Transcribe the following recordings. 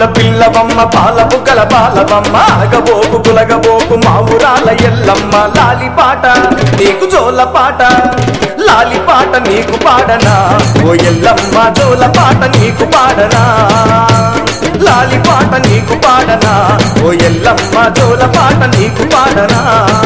పాములోళ్ళ పిల్లవమ్మ పాలపు గల బాలవమ్మ అలగబోకు గులగబోకు మావురాల ఎల్లమ్మ లాలిపాట నీకు జోల పాట లాలిపాట నీకు పాడనా ఓ ఎల్లమ్మ జోల పాట నీకు పాడనా లాలిపాట నీకు పాడనా ఓ ఎల్లమ్మ జోల పాట నీకు పాడనా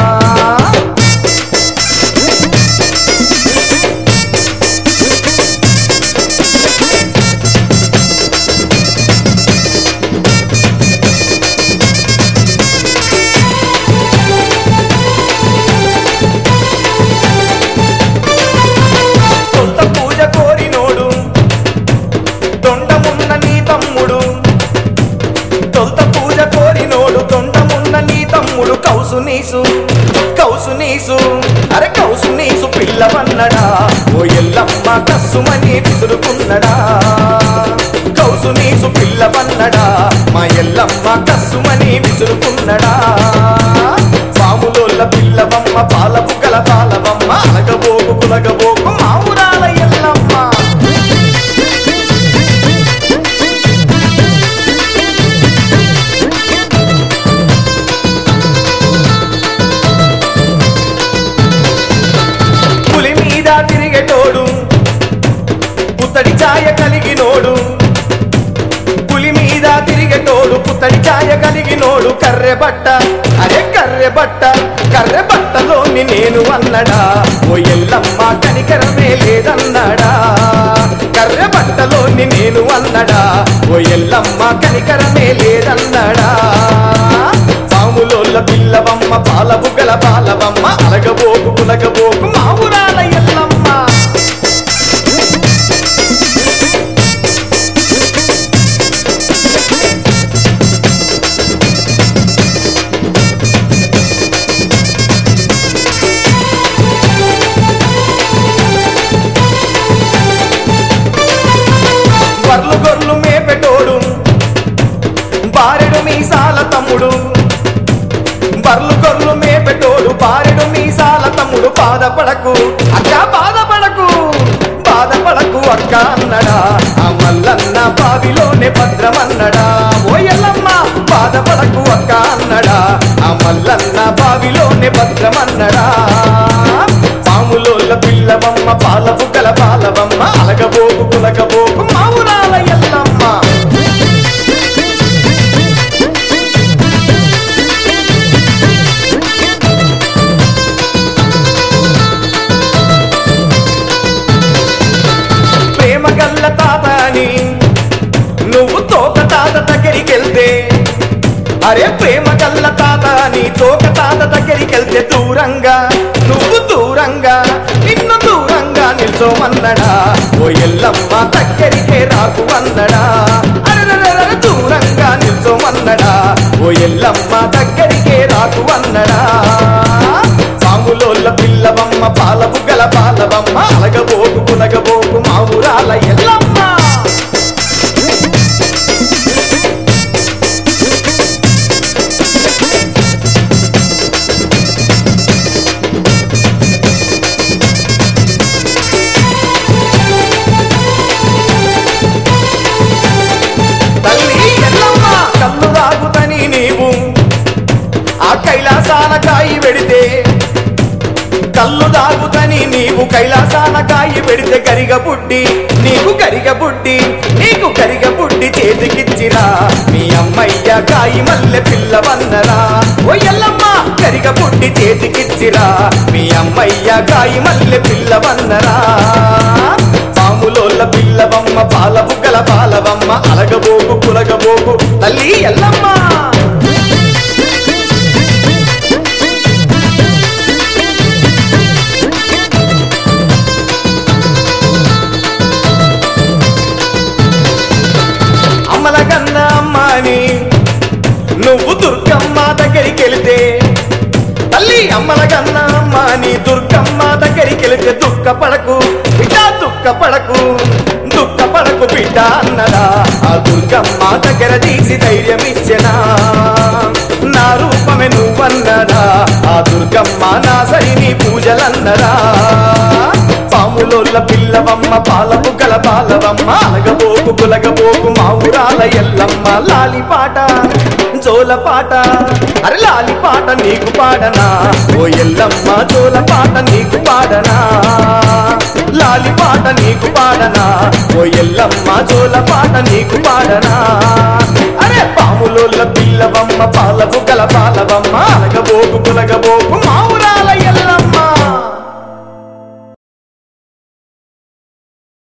సొంత పూజ కోరినోడు తొండమున్న నీ తమ్ముడు తొంత పూజ కోరినోడు తొండమున్న నీ తమ్ముడు కౌసు నీసు కౌసు నీసు అరే కౌసు నీసు పిల్లవన్నడా ఓ ఎల్లమ్మ కస్సుమని విసురుకున్నడా కౌసు నీసు పిల్లవన్నడా మా ఎల్లమ్మ కస్సుమని విసురుకున్నడా పాములోళ్ళ పిల్లవమ్మ పాలపు గల పాలవమ్మ అలగబోకు కులగబోకు మావురాల ఎల్లమ్మ పులి మీద తిరిగేటోడు పుత్తడి ఛాయ కలిగినోడు పులి మీద తిరిగేటోడు పుత్తడి ఛాయ కలిగినోడు కర్రె బట్ట అరే కర్రె బట్ట కర్రె బట్టలోని నేను అన్నడా ఓ ఎల్లమ్మ కనికరమే లేదన్నాడా కర్రె బట్టలోని నేను అన్నడా ఓ ఎల్లమ్మ కనికరమే లేదన్నాడా పాములోళ్ళ పిల్లవమ్మ పాలబుగ్గల పాలవమ్మ అలగబోకు కులగబోకు మావురాల ఎల్లమ్మ వర్లు గొర్లు మేపెటోడు బారెడు మీసాల తమ్ముడు బర్లు గొర్లు మేపెటోడు బారెడు మీసాల తమ్ముడు బాధపడకు అక్క బాధపడకు బాధపడకు అక్క అన్నడా ఆ మల్లన్న బావిలోనే భద్రమన్నడా ఓ ఎల్లమ్మ బాధపడకు అక్క అన్నడా ఆ మల్లన్న బావిలోనే భద్రమన్నడా పాములోళ్ళ పిల్లవమ్మ పాలపు గల పాలవమ్మ అలగబోకు కులగబోకు మావురాల ఎల్లమ్మ ప్రేమ గల్ల తాత అని నువ్వు తోక తాత దగ్గరికి వెళ్తే అరే ప్రేమ గల్ల తాత అని తోక తాత దగ్గరికి వెళ్తే దూరంగా నువ్వు దూరంగా నిన్ను దూరంగా నిల్చోమన్నడా ఓ ఎల్లమ్మ దగ్గరికే రాకు అన్నడా అరెరెరెరె దూరంగా నిల్చోమన్నడా ఓ ఎల్లమ్మ దగ్గరికే రాకు అన్నడా పాములోళ్ళ పిల్లవమ్మ పాలపు గల పాలవమ్మ అలగబోకు కులగబోకు మావురాల ఎల్లమ్మ తల్లి ఎల్లమ్మ కళ్ళు తాగుతని నీవు ఆ కైలాసాల కాయి పెడితే కళ్ళు దాగుతని నీవు కైలాసాల కాయి పెడితే కరిగ బుడ్డి నీకు కరిగ బుడ్డి నీకు కరిగ బుడ్డి చేతికిచ్చిరా మీ అమ్మయ్య కాయి మల్లె పిల్లవన్నరా ఓ ఎల్లమ్మ కరిగ బుడ్డి చేతికిచ్చిరా మీ అమ్మయ్య కాయి మల్లె పిల్లవన్నరా పాములోళ్ళ పిల్లవమ్మ పాల బుగ్గల పాలవమ్మ అలగబోకు కులగబోకు తల్లి ఎల్లమ్మ అమ్మల కన్న అమ్మని నువ్వు దుర్గమ్మ దగ్గరికి వెళితే తల్లి అమ్మల కన్న అమ్మని దుర్గమ్మ దగ్గరికి వెళితే దుఃఖపడకు బిడ్డ దుఃఖపడకు దుఃఖపడకు బిడ్డ అన్నదా ఆ దుర్గమ్మ దగ్గర తీసి ధైర్యం ఇచ్చెనా నా రూపమే నువ్వన్నదా ఆ దుర్గమ్మ నా సరి నీ పూజలన్నదా పాము పాములోళ్ళ పిల్లవమ్మ పాలపు గల పాలవమ్మ అలగబోకు గులగబోకు మా ఊరాల ఎల్లమ్మ లాలిపాట జోలపాట అరే లాలిపాట నీకు పాడనా ఓ ఎల్లమ్మ జోలపాట నీకు పాడనా లాలిపాట నీకు పాడనా ఓ ఎల్లమ్మ జోలపాట నీకు పాడనా అరే పాములోళ్ళ పిల్లవమ్మ పాలపు గల పాలవమ్మ అలగబోకు గులగబోకు